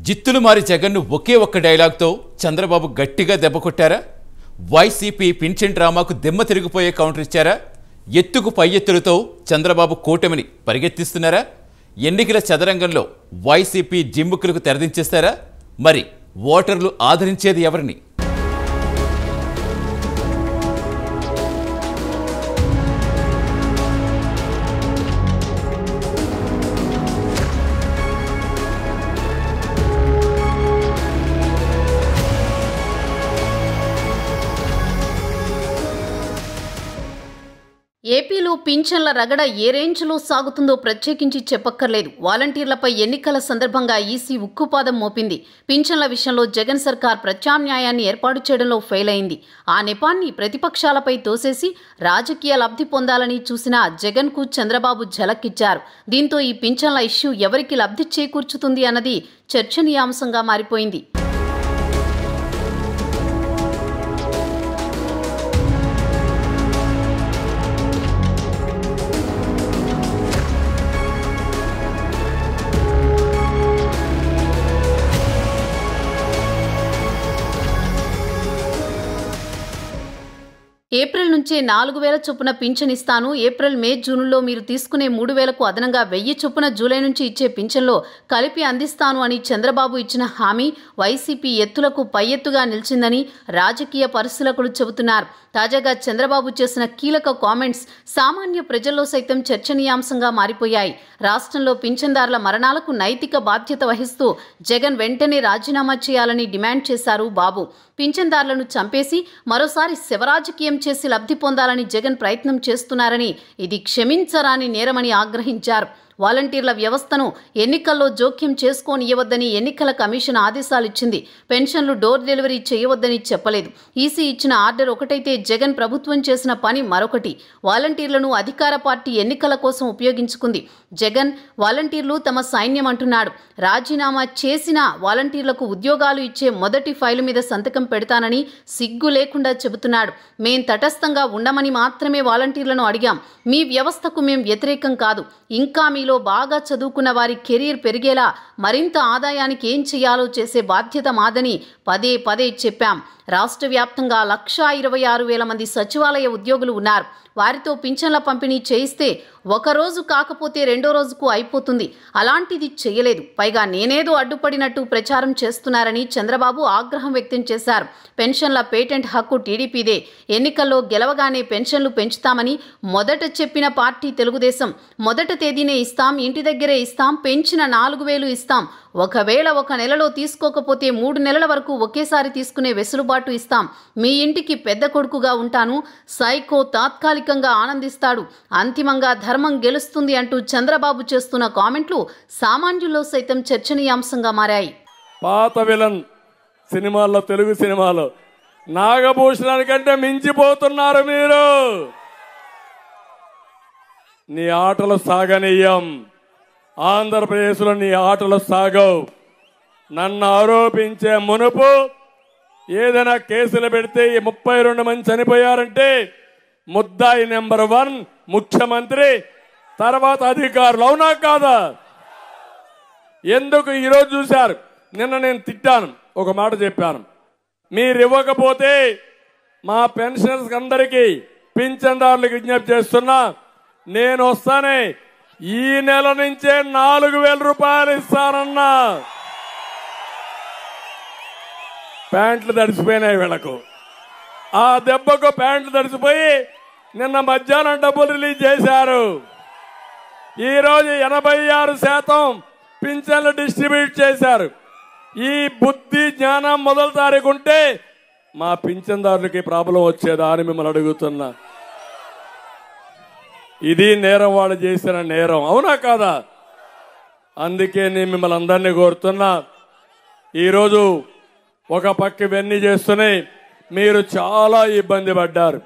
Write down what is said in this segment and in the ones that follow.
జిత్తులు మారి జగన్ను ఒకే ఒక్క డైలాగ్తో చంద్రబాబు గట్టిగా దెబ్బ కొట్టారా వైసీపీ పింఛన్ డ్రామాకు దిమ్మ తిరిగిపోయే కౌంటర్ ఇచ్చారా ఎత్తుకు పై ఎత్తులతో చంద్రబాబు కూటమిని పరిగెత్తిస్తున్నారా ఎన్నికల చదరంగంలో వైసీపీ జిమ్ముకులకు తెరదించేస్తారా మరి ఓటర్లు ఆదరించేది ఎవరిని ఏపీలో పింఛన్ల రగడ ఏ రేంజ్లో సాగుతుందో ప్రత్యేకించి చెప్పక్కర్లేదు వాలంటీర్లపై ఎన్నికల సందర్భంగా ఈసీ ఉక్కుపాదం మోపింది పింఛన్ల విషయంలో జగన్ సర్కార్ ప్రత్యామ్నాయాన్ని ఏర్పాటు చేయడంలో ఫెయిల్ అయింది ఆ నెపాన్ని ప్రతిపక్షాలపై తోసేసి రాజకీయ లబ్ధి పొందాలని చూసిన జగన్కు చంద్రబాబు ఝలక్కిచ్చారు దీంతో ఈ పింఛన్ల ఇష్యూ ఎవరికి లబ్ధి చేకూర్చుతుంది అన్నది చర్చనీయాంశంగా మారిపోయింది ఏప్రిల్ నుంచే నాలుగు వేల చొప్పున పింఛన్ ఇస్తాను ఏప్రిల్ మే జూన్లో మీరు తీసుకునే మూడు వేలకు అదనంగా వెయ్యి చొప్పున జూలై నుంచి ఇచ్చే పింఛన్లో కలిపి అందిస్తాను అని చంద్రబాబు ఇచ్చిన హామీ వైసీపీ ఎత్తులకు పై ఎత్తుగా నిలిచిందని రాజకీయ పరిశీలకులు చెబుతున్నారు తాజాగా చంద్రబాబు చేసిన కీలక కామెంట్స్ సామాన్య ప్రజల్లో సైతం చర్చనీయాంశంగా మారిపోయాయి రాష్ట్రంలో పింఛన్దారుల మరణాలకు నైతిక బాధ్యత వహిస్తూ జగన్ వెంటనే రాజీనామా చేయాలని డిమాండ్ చేశారు బాబు పింఛన్దారులను చంపేసి మరోసారి శివరాజకీయం చేసి లబ్ధి పొందాలని జగన్ ప్రయత్నం చేస్తున్నారని ఇది క్షమించరాని నేరమని ఆగ్రహించారు వాలంటీర్ల వ్యవస్థను ఎన్నికల్లో జోక్యం చేసుకోనియవద్దని ఎన్నికల కమిషన్ ఆదేశాలు ఇచ్చింది పెన్షన్లు డోర్ డెలివరీ చేయవద్దని చెప్పలేదు ఈసీ ఇచ్చిన ఆర్డర్ ఒకటైతే జగన్ ప్రభుత్వం చేసిన పని మరొకటి వాలంటీర్లను అధికార పార్టీ ఎన్నికల కోసం ఉపయోగించుకుంది జగన్ వాలంటీర్లు తమ సైన్యం అంటున్నాడు రాజీనామా చేసిన వాలంటీర్లకు ఉద్యోగాలు ఇచ్చే మొదటి ఫైలు మీద సంతకం పెడతానని సిగ్గు లేకుండా చెబుతున్నాడు మేం తటస్థంగా ఉండమని మాత్రమే వాలంటీర్లను అడిగాం మీ వ్యవస్థకు మేం వ్యతిరేకం కాదు ఇంకా మీలో బాగా చదువుకున్న వారి కెరీర్ పెరిగేలా మరింత ఆదాయానికి ఏం చేయాలో చేసే బాధ్యత మాదని పదే పదే చెప్పాం రాష్ట్ర వ్యాప్తంగా లక్షా ఇరవై ఆరు వేల మంది సచివాలయ ఉద్యోగులు ఉన్నారు వారితో పింఛన్ల పంపిణీ చేయిస్తే ఒక రోజు కాకపోతే రెండో రోజుకు అయిపోతుంది అలాంటిది చేయలేదు పైగా నేనేదో అడ్డుపడినట్టు ప్రచారం చేస్తున్నారని చంద్రబాబు ఆగ్రహం వ్యక్తం చేశారు పెన్షన్ల పేటెంట్ హక్కు టీడీపీదే ఎన్నికల్లో గెలవగానే పెన్షన్లు పెంచుతామని మొదట చెప్పిన పార్టీ తెలుగుదేశం మొదట తేదీనే ఇస్తాం ఇంటి దగ్గరే ఇస్తాం పెంచిన నాలుగు వేలు ఇస్తాం ఒకవేళ ఒక నెలలో తీసుకోకపోతే మూడు నెలల వరకు ఒకేసారి తీసుకునే వెసులుబాటు ఇస్తాం మీ ఇంటికి పెద్ద కొడుకుగా ఉంటాను సైకో తాత్కాలికంగా ఆనందిస్తాడు అంతిమంగా ధర్మం గెలుస్తుంది అంటూ చంద్రబాబు చేస్తున్న కామెంట్లు సామాన్యుల్లో సైతం చర్చనీయాంశంగా మారాయి పాత విలన్ సినిమాల్లో తెలుగు సినిమాలో నాగభూషణానికంటే మించిపోతున్నారు మీరు నీ ఆటలు సాగనీయం ఆంధ్రప్రదేశ్లో నీ ఆటలు సాగవు నన్ను ఆరోపించే మునుపు ఏదైనా కేసులు పెడితే ఈ ముప్పై రెండు మంది చనిపోయారంటే ముద్దాయి నెంబర్ వన్ ముఖ్యమంత్రి తర్వాత అధికారులు అవునా కాదా ఎందుకు ఈరోజు చూశారు నిన్న నేను తిట్టాను ఒక మాట చెప్పాను మీరు ఇవ్వకపోతే మా పెన్షనర్స్ అందరికీ పింఛన్దారులకు విజ్ఞప్తి చేస్తున్నా నేను వస్తానే ఈ నెల నుంచే నాలుగు వేల రూపాయలు ఇస్తానన్నా ప్యాంట్లు తడిసిపోయినాయి వీళ్ళకు ఆ దెబ్బకు ప్యాంట్లు తడిసిపోయి నిన్న మధ్యాహ్నం డబ్బులు రిలీజ్ చేశారు ఈ రోజు ఎనభై ఆరు శాతం పింఛన్లు డిస్ట్రిబ్యూట్ చేశారు ఈ బుద్ధి జ్ఞానం మొదటి తారీఖు ఉంటే మా పింఛన్దారులకి ప్రాబ్లం వచ్చేదా అని మిమ్మల్ని అడుగుతున్నా ఇది నేరం వాళ్ళు చేసిన నేరం అవునా కాదా అందుకే నేను మిమ్మల్ని అందరినీ కోరుతున్నా ఈరోజు ఒక పక్క ఇవన్నీ చేస్తున్నాయి మీరు చాలా ఇబ్బంది పడ్డారు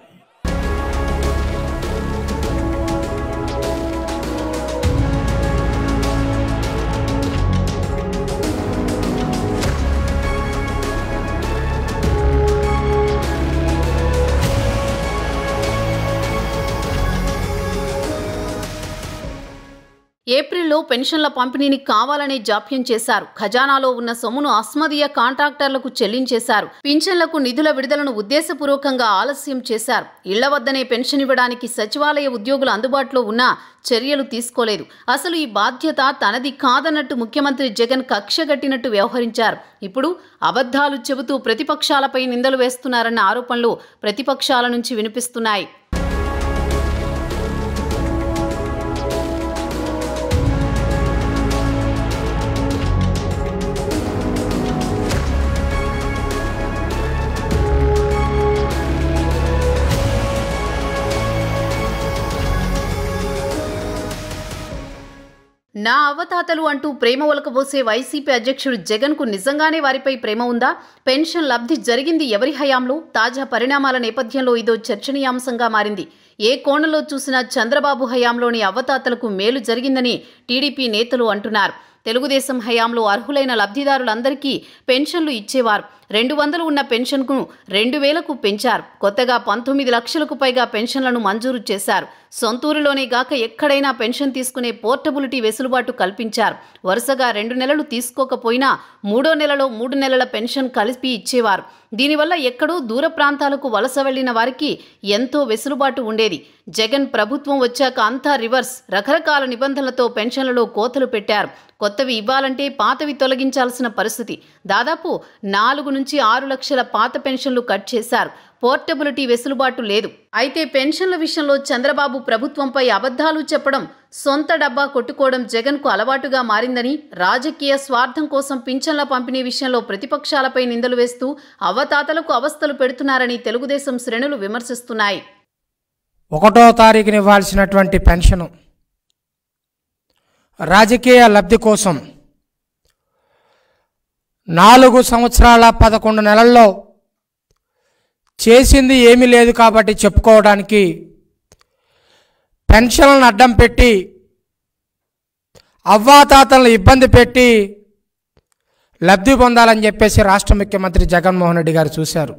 ఏప్రిల్ ఏప్రిల్లో పెన్షన్ల పంపిణీని కావాలనే జాప్యం చేశారు ఖజానాలో ఉన్న సొమ్మును అస్మదీయ కాంట్రాక్టర్లకు చెల్లించేశారు పింఛన్లకు నిధుల విడుదలను ఉద్దేశపూర్వకంగా ఆలస్యం చేశారు ఇళ్ల వద్దనే పెన్షన్ ఇవ్వడానికి సచివాలయ ఉద్యోగులు అందుబాటులో ఉన్నా చర్యలు తీసుకోలేదు అసలు ఈ బాధ్యత తనది కాదన్నట్టు ముఖ్యమంత్రి జగన్ కక్షగట్టినట్టు వ్యవహరించారు ఇప్పుడు అబద్ధాలు చెబుతూ ప్రతిపక్షాలపై నిందలు వేస్తున్నారన్న ఆరోపణలు ప్రతిపక్షాల నుంచి వినిపిస్తున్నాయి నా అవతాతలు అంటూ ప్రేమ ఒలకబోసే వైసీపీ అధ్యక్షుడు జగన్ కు నిజంగానే వారిపై ప్రేమ ఉందా పెన్షన్ లబ్ధి జరిగింది ఎవరి హయాంలో తాజా పరిణామాల నేపథ్యంలో ఇదో చర్చనీయాంశంగా మారింది ఏ కోణంలో చూసినా చంద్రబాబు హయాంలోని అవతాతలకు మేలు జరిగిందని టీడీపీ నేతలు అంటున్నారు తెలుగుదేశం హయాంలో అర్హులైన లబ్ధిదారులందరికీ పెన్షన్లు ఇచ్చేవారు రెండు వందలు ఉన్న పెన్షన్కు రెండు వేలకు పెంచారు కొత్తగా పంతొమ్మిది లక్షలకు పైగా పెన్షన్లను మంజూరు చేశారు సొంతూరులోనే గాక ఎక్కడైనా పెన్షన్ తీసుకునే పోర్టబిలిటీ వెసులుబాటు కల్పించారు వరుసగా రెండు నెలలు తీసుకోకపోయినా మూడో నెలలో మూడు నెలల పెన్షన్ కలిపి ఇచ్చేవారు దీనివల్ల ఎక్కడో దూర ప్రాంతాలకు వలస వెళ్లిన వారికి ఎంతో వెసులుబాటు ఉండేది జగన్ ప్రభుత్వం వచ్చాక అంతా రివర్స్ రకరకాల నిబంధనలతో పెన్షన్లలో కోతలు పెట్టారు కొత్తవి ఇవ్వాలంటే పాతవి తొలగించాల్సిన పరిస్థితి దాదాపు నాలుగు నుంచి ఆరు లక్షల పాత పెన్షన్లు కట్ చేశారు పోర్టబిలిటీ వెసులుబాటు లేదు అయితే పెన్షన్ల విషయంలో చంద్రబాబు ప్రభుత్వంపై అబద్ధాలు చెప్పడం సొంత డబ్బా కొట్టుకోవడం జగన్కు అలవాటుగా మారిందని రాజకీయ స్వార్థం కోసం పింఛన్ల పంపిణీ విషయంలో ప్రతిపక్షాలపై నిందలు వేస్తూ అవతాతలకు అవస్థలు పెడుతున్నారని తెలుగుదేశం శ్రేణులు విమర్శిస్తున్నాయి ఒకటో తారీఖున ఇవ్వాల్సినటువంటి పెన్షను రాజకీయ లబ్ధి కోసం నాలుగు సంవత్సరాల పదకొండు నెలల్లో చేసింది ఏమీ లేదు కాబట్టి చెప్పుకోవడానికి పెన్షన్లను అడ్డం పెట్టి అవ్వాతాతలను ఇబ్బంది పెట్టి లబ్ధి పొందాలని చెప్పేసి రాష్ట్ర ముఖ్యమంత్రి జగన్మోహన్ రెడ్డి గారు చూశారు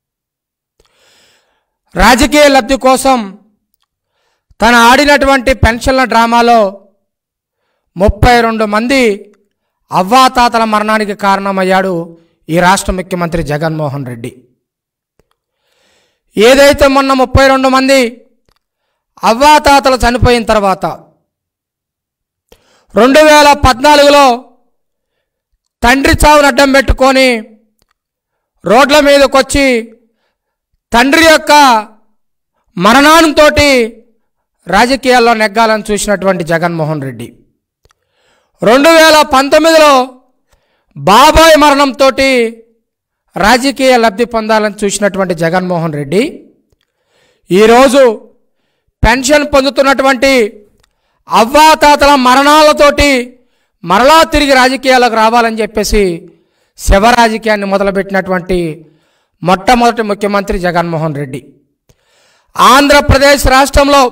రాజకీయ లబ్ధి కోసం తను ఆడినటువంటి పెన్షన్ల డ్రామాలో ముప్పై రెండు మంది అవ్వాతాతల మరణానికి కారణమయ్యాడు ఈ రాష్ట్ర ముఖ్యమంత్రి జగన్మోహన్ రెడ్డి ఏదైతే మొన్న ముప్పై రెండు మంది అవ్వాతాతలు చనిపోయిన తర్వాత రెండు వేల పద్నాలుగులో తండ్రి చావును అడ్డం పెట్టుకొని రోడ్ల మీదకి వచ్చి తండ్రి యొక్క మరణంతో రాజకీయాల్లో నెగ్గాలని చూసినటువంటి జగన్మోహన్ రెడ్డి రెండు వేల పంతొమ్మిదిలో బాబాయ్ మరణంతో రాజకీయ లబ్ధి పొందాలని చూసినటువంటి జగన్మోహన్ రెడ్డి ఈరోజు పెన్షన్ పొందుతున్నటువంటి అవ్వాతాతల మరణాలతోటి మరలా తిరిగి రాజకీయాలకు రావాలని చెప్పేసి శివ రాజకీయాన్ని మొదలుపెట్టినటువంటి మొట్టమొదటి ముఖ్యమంత్రి జగన్మోహన్ రెడ్డి ఆంధ్రప్రదేశ్ రాష్ట్రంలో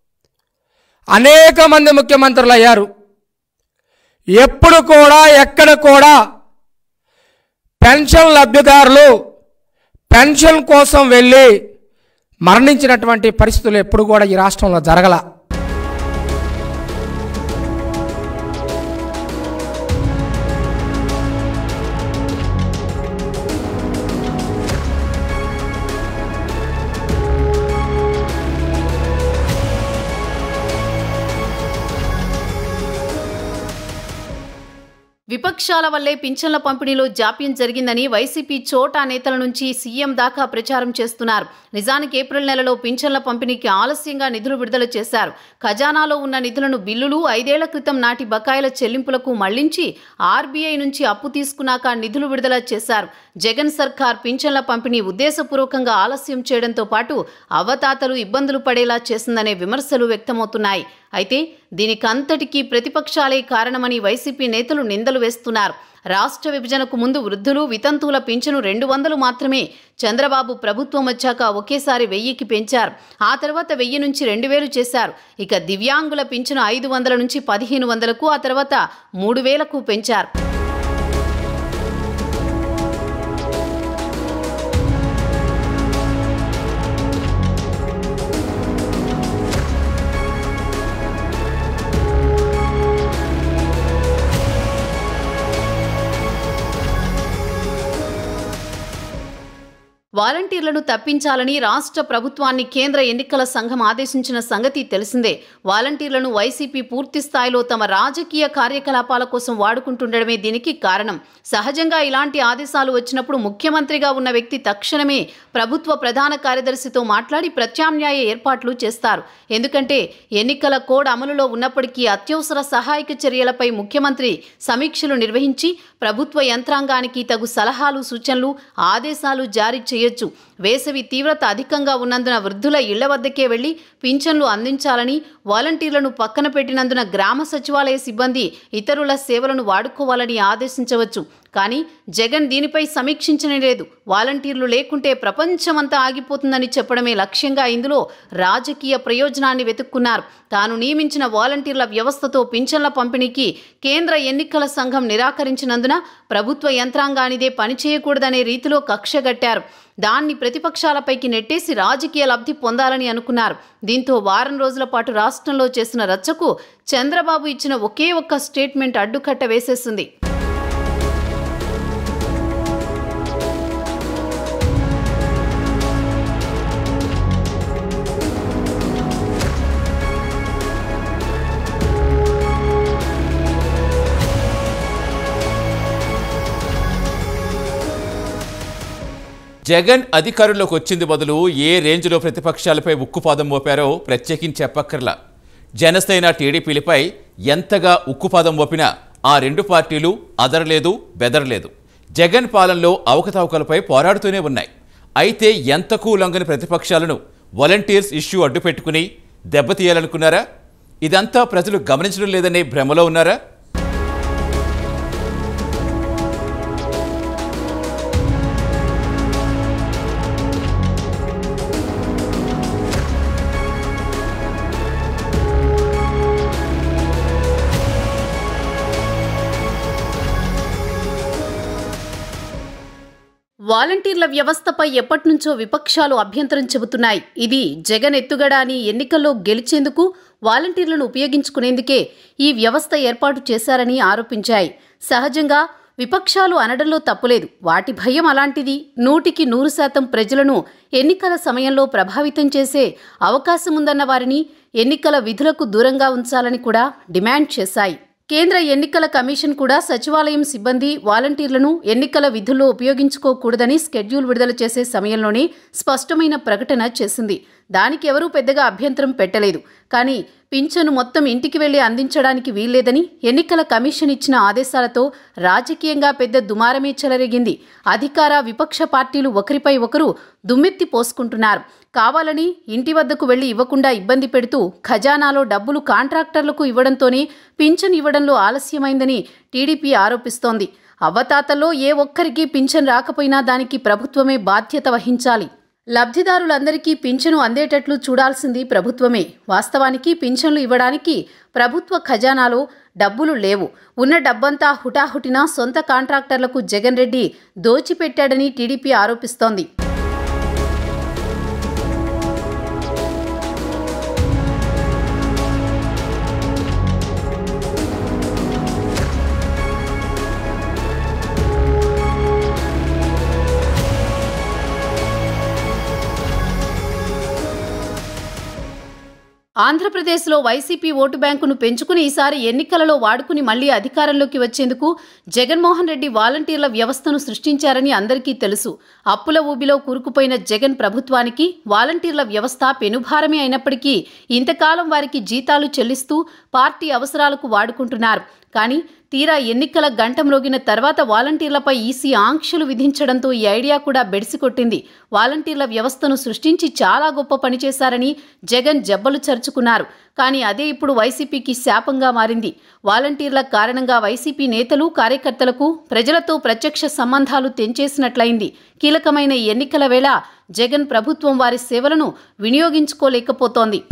అనేక మంది ముఖ్యమంత్రులు అయ్యారు ఎప్పుడు కూడా ఎక్కడ కూడా పెన్షన్ లబ్ధిదారులు పెన్షన్ కోసం వెళ్ళి మరణించినటువంటి పరిస్థితులు ఎప్పుడు కూడా ఈ రాష్ట్రంలో జరగల విపక్షాల వల్లే పింఛన్ల పంపిణీలో జాప్యం జరిగిందని వైసీపీ చోటా నేతల నుంచి సీఎం దాకా ప్రచారం చేస్తున్నారు నిజానికి ఏప్రిల్ నెలలో పింఛన్ల పంపిణీకి ఆలస్యంగా నిధులు విడుదల చేశారు ఖజానాలో ఉన్న నిధులను బిల్లులు ఐదేళ్ల క్రితం నాటి బకాయిల చెల్లింపులకు మళ్లించి ఆర్బీఐ నుంచి అప్పు తీసుకున్నాక నిధులు విడుదల చేశారు జగన్ సర్కార్ పింఛన్ల పంపిణీ ఉద్దేశపూర్వకంగా ఆలస్యం చేయడంతో పాటు అవతాతలు ఇబ్బందులు పడేలా చేసిందనే విమర్శలు వ్యక్తమవుతున్నాయి అయితే దీనికంతటికీ ప్రతిపక్షాలే కారణమని వైసీపీ నేతలు నిందలు వేస్తున్నారు రాష్ట్ర విభజనకు ముందు వృద్ధులు వితంతువుల పింఛను రెండు వందలు మాత్రమే చంద్రబాబు ప్రభుత్వం వచ్చాక ఒకేసారి వెయ్యికి పెంచారు ఆ తర్వాత వెయ్యి నుంచి రెండు వేలు చేశారు ఇక దివ్యాంగుల పింఛను ఐదు వందల నుంచి పదిహేను వందలకు ఆ తర్వాత మూడు వేలకు పెంచారు వాలంటీర్లను తప్పించాలని రాష్ట్ర ప్రభుత్వాన్ని కేంద్ర ఎన్నికల సంఘం ఆదేశించిన సంగతి తెలిసిందే వాలంటీర్లను వైసీపీ పూర్తి స్థాయిలో తమ రాజకీయ కార్యకలాపాల కోసం వాడుకుంటుండడమే దీనికి కారణం సహజంగా ఇలాంటి ఆదేశాలు వచ్చినప్పుడు ముఖ్యమంత్రిగా ఉన్న వ్యక్తి తక్షణమే ప్రభుత్వ ప్రధాన కార్యదర్శితో మాట్లాడి ప్రత్యామ్నాయ ఏర్పాట్లు చేస్తారు ఎందుకంటే ఎన్నికల కోడ్ అమలులో ఉన్నప్పటికీ అత్యవసర సహాయక చర్యలపై ముఖ్యమంత్రి సమీక్షలు నిర్వహించి ప్రభుత్వ యంత్రాంగానికి తగు సలహాలు సూచనలు ఆదేశాలు జారీ చేయొచ్చు వేసవి తీవ్రత అధికంగా ఉన్నందున వృద్ధుల ఇళ్ల వద్దకే వెళ్లి పింఛన్లు అందించాలని వాలంటీర్లను పక్కన పెట్టినందున గ్రామ సచివాలయ సిబ్బంది ఇతరుల సేవలను వాడుకోవాలని ఆదేశించవచ్చు కానీ జగన్ దీనిపై సమీక్షించనే లేదు వాలంటీర్లు లేకుంటే ప్రపంచమంతా ఆగిపోతుందని చెప్పడమే లక్ష్యంగా ఇందులో రాజకీయ ప్రయోజనాన్ని వెతుక్కున్నారు తాను నియమించిన వాలంటీర్ల వ్యవస్థతో పింఛన్ల పంపిణీకి కేంద్ర ఎన్నికల సంఘం నిరాకరించినందున ప్రభుత్వ యంత్రాంగానిదే పనిచేయకూడదనే రీతిలో కక్షగట్టారు దాన్ని ప్రతిపక్షాలపైకి నెట్టేసి రాజకీయ లబ్ధి పొందాలని అనుకున్నారు దీంతో వారం రోజుల పాటు రాష్ట్రంలో చేసిన రచ్చకు చంద్రబాబు ఇచ్చిన ఒకే ఒక్క స్టేట్మెంట్ అడ్డుకట్ట వేసేసింది జగన్ అధికారంలోకి వచ్చింది బదులు ఏ రేంజ్లో ప్రతిపక్షాలపై ఉక్కుపాదం మోపారో ప్రత్యేకించి చెప్పక్కర్లా జనసేన టీడీపీలపై ఎంతగా ఉక్కుపాదం మోపినా ఆ రెండు పార్టీలు అదరలేదు బెదరలేదు జగన్ పాలనలో అవకతవకలపై పోరాడుతూనే ఉన్నాయి అయితే ఎంతకు లొంగని ప్రతిపక్షాలను వాలంటీర్స్ ఇష్యూ అడ్డుపెట్టుకుని దెబ్బతీయాలనుకున్నారా ఇదంతా ప్రజలు గమనించడం లేదనే భ్రమలో ఉన్నారా వాలంటీర్ల వ్యవస్థపై ఎప్పటినుంచో విపక్షాలు అభ్యంతరం చెబుతున్నాయి ఇది జగన్ ఎత్తుగడ అని ఎన్నికల్లో గెలిచేందుకు వాలంటీర్లను ఉపయోగించుకునేందుకే ఈ వ్యవస్థ ఏర్పాటు చేశారని ఆరోపించాయి సహజంగా విపక్షాలు అనడంలో తప్పులేదు వాటి భయం అలాంటిది నూటికి నూరు శాతం ప్రజలను ఎన్నికల సమయంలో ప్రభావితం చేసే అవకాశం ఉందన్న వారిని ఎన్నికల విధులకు దూరంగా ఉంచాలని కూడా డిమాండ్ చేశాయి కేంద్ర ఎన్నికల కమిషన్ కూడా సచివాలయం సిబ్బంది వాలంటీర్లను ఎన్నికల విధుల్లో ఉపయోగించుకోకూడదని స్కెడ్యూల్ విడుదల చేసే సమయంలోనే స్పష్టమైన ప్రకటన చేసింది దానికి ఎవరూ పెద్దగా అభ్యంతరం పెట్టలేదు కానీ పింఛను మొత్తం ఇంటికి వెళ్లి అందించడానికి వీల్లేదని ఎన్నికల కమిషన్ ఇచ్చిన ఆదేశాలతో రాజకీయంగా పెద్ద దుమారమే చెలరేగింది అధికార విపక్ష పార్టీలు ఒకరిపై ఒకరు దుమ్మెత్తి పోసుకుంటున్నారు కావాలని ఇంటి వద్దకు వెళ్లి ఇవ్వకుండా ఇబ్బంది పెడుతూ ఖజానాలో డబ్బులు కాంట్రాక్టర్లకు ఇవ్వడంతోనే పింఛన్ ఇవ్వడంలో ఆలస్యమైందని టీడీపీ ఆరోపిస్తోంది అవ్వతాతల్లో ఏ ఒక్కరికి పింఛన్ రాకపోయినా దానికి ప్రభుత్వమే బాధ్యత వహించాలి లబ్ధిదారులందరికీ పింఛను అందేటట్లు చూడాల్సింది ప్రభుత్వమే వాస్తవానికి పింఛన్లు ఇవ్వడానికి ప్రభుత్వ ఖజానాలో డబ్బులు లేవు ఉన్న డబ్బంతా హుటాహుటిన సొంత కాంట్రాక్టర్లకు జగన్ రెడ్డి దోచిపెట్టాడని టీడీపీ ఆరోపిస్తోంది ఆంధ్రప్రదేశ్లో వైసీపీ ఓటు బ్యాంకును పెంచుకుని ఈసారి ఎన్నికలలో వాడుకుని మళ్లీ అధికారంలోకి వచ్చేందుకు జగన్మోహన్ రెడ్డి వాలంటీర్ల వ్యవస్థను సృష్టించారని అందరికీ తెలుసు అప్పుల ఊబిలో కూరుకుపోయిన జగన్ ప్రభుత్వానికి వాలంటీర్ల వ్యవస్థ పెనుభారమే అయినప్పటికీ ఇంతకాలం వారికి జీతాలు చెల్లిస్తూ పార్టీ అవసరాలకు వాడుకుంటున్నారు కానీ తీరా ఎన్నికల గంట మ్రోగిన తర్వాత వాలంటీర్లపై ఈసీ ఆంక్షలు విధించడంతో ఈ ఐడియా కూడా బెడిసికొట్టింది వాలంటీర్ల వ్యవస్థను సృష్టించి చాలా గొప్ప పని చేశారని జగన్ జబ్బలు చరుచుకున్నారు కానీ అదే ఇప్పుడు వైసీపీకి శాపంగా మారింది వాలంటీర్ల కారణంగా వైసీపీ నేతలు కార్యకర్తలకు ప్రజలతో ప్రత్యక్ష సంబంధాలు తెంచేసినట్లయింది కీలకమైన ఈ ఎన్నికల వేళ జగన్ ప్రభుత్వం వారి సేవలను వినియోగించుకోలేకపోతోంది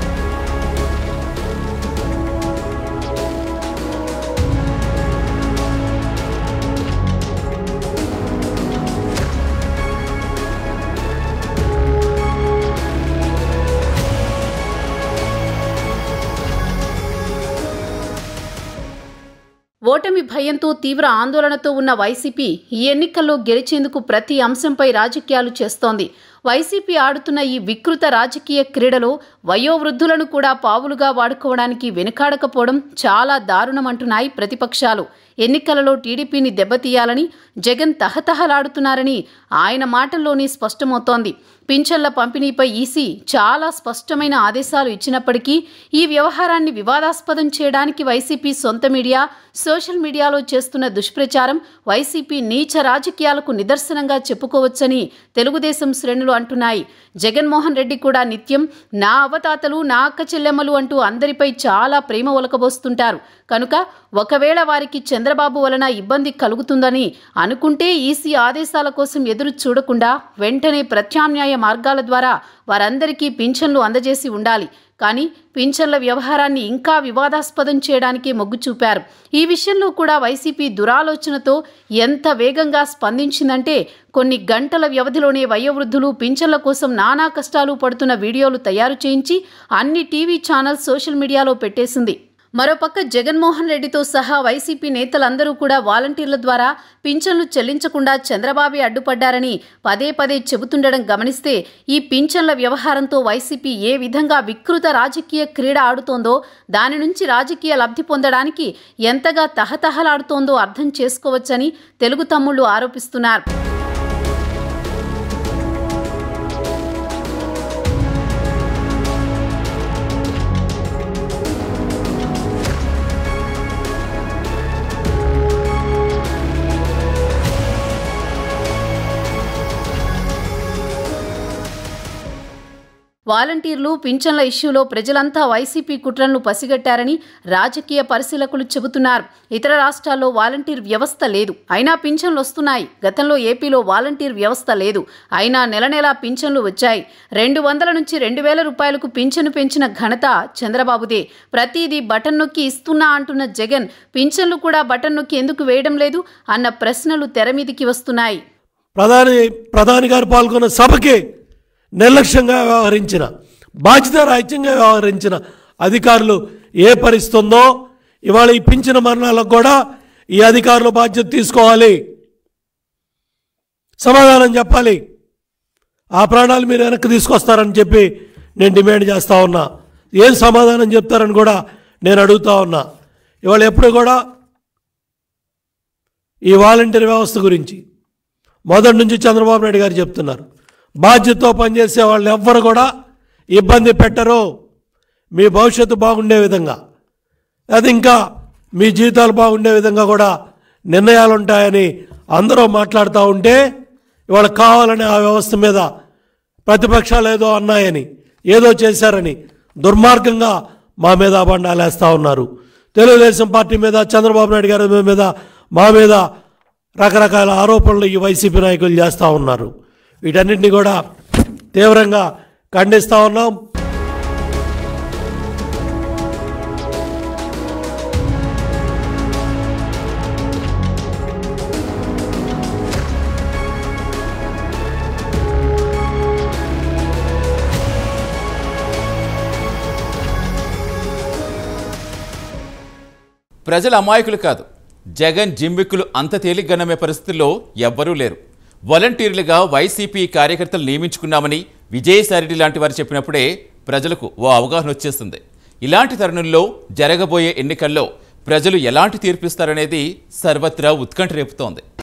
ఓటమి భయంతో తీవ్ర ఆందోళనతో ఉన్న వైసీపీ ఈ ఎన్నికల్లో గెలిచేందుకు ప్రతి అంశంపై రాజకీయాలు చేస్తోంది వైసీపీ ఆడుతున్న ఈ వికృత రాజకీయ క్రీడలో వయోవృద్ధులను కూడా పావులుగా వాడుకోవడానికి వెనుకాడకపోవడం చాలా దారుణమంటున్నాయి ప్రతిపక్షాలు ఎన్నికలలో టీడీపీని దెబ్బతీయాలని జగన్ తహతహలాడుతున్నారని ఆయన మాటల్లోనే స్పష్టమవుతోంది పింఛన్ల పంపిణీపై ఈసీ చాలా స్పష్టమైన ఆదేశాలు ఇచ్చినప్పటికీ ఈ వ్యవహారాన్ని వివాదాస్పదం చేయడానికి వైసీపీ సొంత మీడియా సోషల్ మీడియాలో చేస్తున్న దుష్ప్రచారం వైసీపీ నీచ రాజకీయాలకు నిదర్శనంగా చెప్పుకోవచ్చని తెలుగుదేశం శ్రేణులు అంటున్నాయి జగన్మోహన్ రెడ్డి కూడా నిత్యం నా అవతాతలు నా అక్క చెల్లెమ్మలు అంటూ అందరిపై చాలా ప్రేమ ఒలకబోస్తుంటారు కనుక ఒకవేళ వారికి చంద్రబాబు వలన ఇబ్బంది కలుగుతుందని అనుకుంటే ఈసీ ఆదేశాల కోసం ఎదురు చూడకుండా వెంటనే ప్రత్యామ్నాయ మార్గాల ద్వారా వారందరికీ పింఛన్లు అందజేసి ఉండాలి కానీ పింఛన్ల వ్యవహారాన్ని ఇంకా వివాదాస్పదం చేయడానికి మొగ్గు చూపారు ఈ విషయంలో కూడా వైసీపీ దురాలోచనతో ఎంత వేగంగా స్పందించిందంటే కొన్ని గంటల వ్యవధిలోనే వయోవృద్ధులు పింఛన్ల కోసం నానా కష్టాలు పడుతున్న వీడియోలు తయారు చేయించి అన్ని టీవీ ఛానల్స్ సోషల్ మీడియాలో పెట్టేసింది మరోపక్క జగన్మోహన్ రెడ్డితో సహా వైసీపీ నేతలందరూ కూడా వాలంటీర్ల ద్వారా పింఛన్లు చెల్లించకుండా చంద్రబాబు అడ్డుపడ్డారని పదే పదే చెబుతుండడం గమనిస్తే ఈ పింఛన్ల వ్యవహారంతో వైసీపీ ఏ విధంగా వికృత రాజకీయ క్రీడ ఆడుతోందో దాని నుంచి రాజకీయ లబ్ధి పొందడానికి ఎంతగా తహతహలాడుతోందో అర్థం చేసుకోవచ్చని తెలుగు తమ్ముళ్లు ఆరోపిస్తున్నారు వాలంటీర్లు పింఛన్ల ఇష్యూలో ప్రజలంతా వైసీపీ కుట్రలను పసిగట్టారని రాజకీయ పరిశీలకులు చెబుతున్నారు ఇతర రాష్ట్రాల్లో వాలంటీర్ వ్యవస్థ లేదు అయినా పింఛన్లు వస్తున్నాయి గతంలో ఏపీలో వాలంటీర్ వ్యవస్థ లేదు అయినా నెల నెలా పింఛన్లు వచ్చాయి రెండు వందల నుంచి రెండు వేల రూపాయలకు పింఛను పెంచిన ఘనత చంద్రబాబుదే ప్రతిదీ బటన్ నొక్కి ఇస్తున్నా అంటున్న జగన్ పింఛన్లు కూడా బటన్ నొక్కి ఎందుకు వేయడం లేదు అన్న ప్రశ్నలు తెర మీదికి వస్తున్నాయి ప్రధాని ప్రధాని గారు పాల్గొన్న సభకి నిర్లక్ష్యంగా వ్యవహరించిన బాధ్యతారాహిత్యంగా వ్యవహరించిన అధికారులు ఏ పరిస్తుందో ఇవాళ ఈ పింఛన మరణాలకు కూడా ఈ అధికారులు బాధ్యత తీసుకోవాలి సమాధానం చెప్పాలి ఆ ప్రాణాలు మీరు వెనక్కి తీసుకొస్తారని చెప్పి నేను డిమాండ్ చేస్తా ఉన్నా ఏం సమాధానం చెప్తారని కూడా నేను అడుగుతా ఉన్నా ఇవాళ ఎప్పుడు కూడా ఈ వాలంటీర్ వ్యవస్థ గురించి మొదటి నుంచి చంద్రబాబు నాయుడు గారు చెప్తున్నారు బాధ్యతతో పనిచేసే వాళ్ళు ఎవ్వరు కూడా ఇబ్బంది పెట్టరు మీ భవిష్యత్తు బాగుండే విధంగా అది ఇంకా మీ జీవితాలు బాగుండే విధంగా కూడా నిర్ణయాలు ఉంటాయని అందరూ మాట్లాడుతూ ఉంటే ఇవాళ కావాలని ఆ వ్యవస్థ మీద ప్రతిపక్షాలు ఏదో అన్నాయని ఏదో చేశారని దుర్మార్గంగా మా మీద అబండాలు వేస్తూ ఉన్నారు తెలుగుదేశం పార్టీ మీద చంద్రబాబు నాయుడు గారి మీద మా మీద రకరకాల ఆరోపణలు ఈ వైసీపీ నాయకులు చేస్తూ ఉన్నారు వీటన్నిటిని కూడా తీవ్రంగా ఖండిస్తూ ఉన్నాం ప్రజల అమాయకులు కాదు జగన్ జిమ్మిక్కులు అంత తేలిగ్గా నమ్మే పరిస్థితుల్లో ఎవ్వరూ లేరు వాలంటీర్లుగా వైసీపీ కార్యకర్తలు నియమించుకున్నామని విజయసాయిరెడ్డి లాంటి వారు చెప్పినప్పుడే ప్రజలకు ఓ అవగాహన వచ్చేస్తుంది ఇలాంటి తరుణంలో జరగబోయే ఎన్నికల్లో ప్రజలు ఎలాంటి తీర్పిస్తారనేది సర్వత్రా ఉత్కంఠ రేపుతోంది